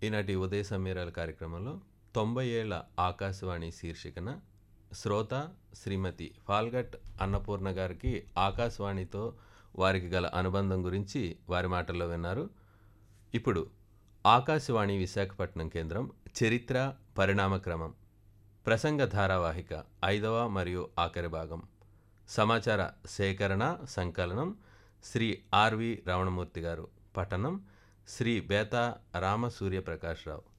ఈనాటి ఉదయ సమీరాల కార్యక్రమంలో తొంభై ఏళ్ల ఆకాశవాణి శీర్షికన శ్రోత శ్రీమతి ఫాల్గట్ అన్నపూర్ణ గారికి ఆకాశవాణితో వారికి గల అనుబంధం గురించి వారి మాటల్లో విన్నారు ఇప్పుడు ఆకాశవాణి విశాఖపట్నం కేంద్రం చరిత్ర పరిణామక్రమం ప్రసంగ ధారావాహిక ఐదవ మరియు ఆఖరి భాగం సమాచార సేకరణ సంకలనం శ్రీ ఆర్వి రమణమూర్తి గారు పఠనం శ్రీ బేతా రామసూర్యప్రకాశ్రావు